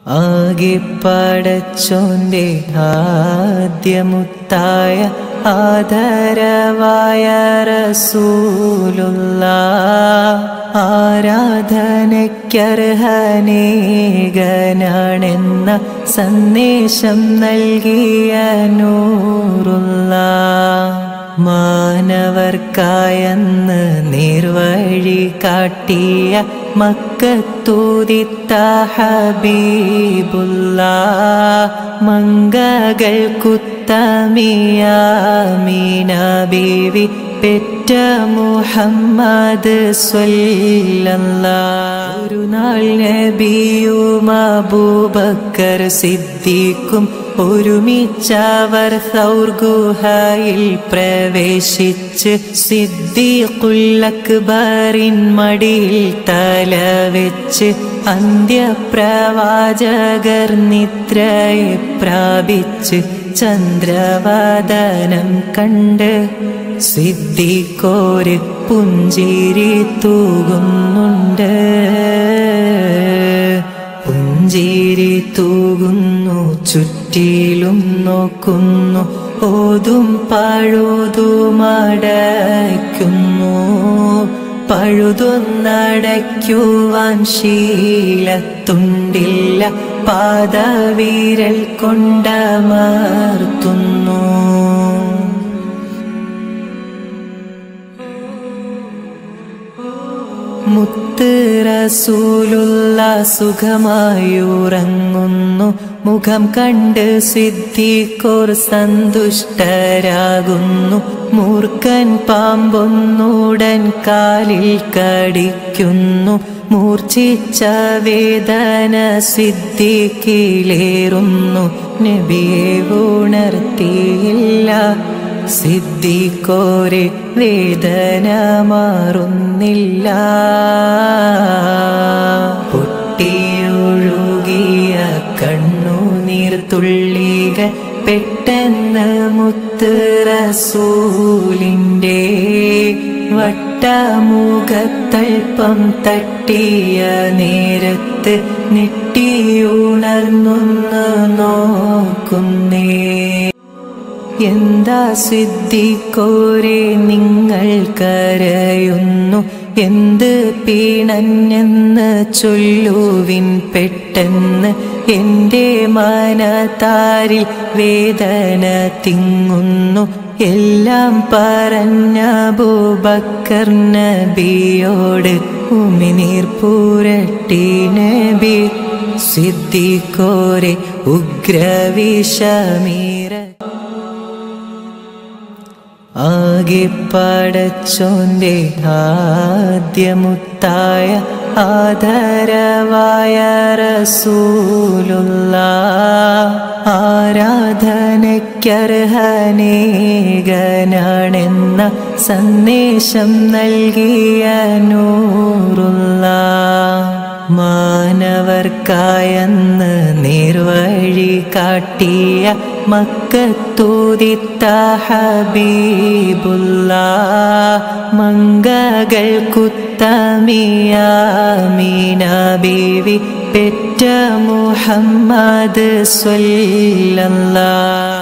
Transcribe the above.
ആകെ പടച്ചോന്റെ ആദ്യമുത്തായ ആദരവായ റസൂലുള്ള ആരാധനയ്ക്കർഹനേകനാണെന്ന സന്ദേശം നൽകിയ നൂറുള്ള മാനവർക്കായെന്ന് നിർവഴി കാട്ടിയ മക്കത്തൂതിത്ത ഹബീബുള്ള മങ്കകൾ കുത്തമിയ മീന ബീവി പെറ്റ മുഹമ്മദ് സ്വല്ലല്ലാ ഒരു നാൾ നബിയും അബൂബക്കർ സിദ്ദീഖും ഒരുമിച്ചവർ സൗർ ഗുഹയിൽ പ്രവേശിച്ച് സിദ്ദീഖുല്ലക്ബറിൻ മടിയിൽ തല വെച്ച് അന്ത്യപ്രവാചകർ നിദ്രയെ പ്രാപിച്ച് ചന്ദ്രവദനം കണ്ട് സിദ്ധിക്കോര് പുഞ്ചിരി തൂകുന്നുണ്ട് പുഞ്ചിരി തൂകുന്നു ചുറ്റിലും നോക്കുന്നു ഓതും പഴുതുമടയ്ക്കുന്നു പഴുതൊന്നടയ്ക്കുവാൻ ശീലത്തുണ്ടില്ല പാദവീരൽ കൊണ്ടമർത്തുന്നു മുത്ത് റസൂലുള്ള സുഖമായുറങ്ങുന്നു മുഖം കണ്ട് സിദ്ധിക്കോർ സന്തുഷ്ടരാകുന്നു മൂർഖൻ പാമ്പൊന്നുടൻ കാലിൽ കടിക്കുന്നു മൂർച്ഛിച്ച വേദന സിദ്ധിക്കിലേറുന്നു നബിയെ ഉണർത്തിയില്ല സിദ്ധിക്കോരെ വേദന മാറുന്നില്ല പൊട്ടിയൊഴുകിയ കണ്ണുനീർ തുള്ളികൾ പെട്ടെന്ന് മുത്ത് റസൂലിൻ്റെ വട്ടമുഖത്തൽപ്പം തട്ടിയ നേരത്ത് നെട്ടിയുണർന്നൊന്ന് നോക്കുന്നേ എന്താ സിദ്ധിക്കോരെ നിങ്ങൾ കരയുന്നു എന്ത് പീണഞ്ഞെന്ന് ചൊല്ലുവിൻ പെട്ടെന്ന് എൻ്റെ മനതാരിൽ വേദന തിങ്ങുന്നു എല്ലാം പറഞ്ഞ ബൂബക്കർ നബിയോട് ഉമിനീർ പൂരട്ടി നബി സിദ്ധിക്കോരെ ഉഗ്രവിഷമീര ആകെ പടച്ചോന്റെ ആദ്യമുത്തായ ആദരവായ റസൂലുള്ള ആരാധനയ്ക്കർഹനേകനാണെന്ന സന്ദേശം നൽകിയ നൂറുള്ള മാനവർക്കായെന്ന് നിർവഴി കാട്ടിയ മക്കത്തൂതിത്ത ഹബീബുള്ള മങ്കകൾ കുത്തമിയ മീന ബീവി പെറ്റ മുഹമ്മദ് സ്വല്ലല്ലാ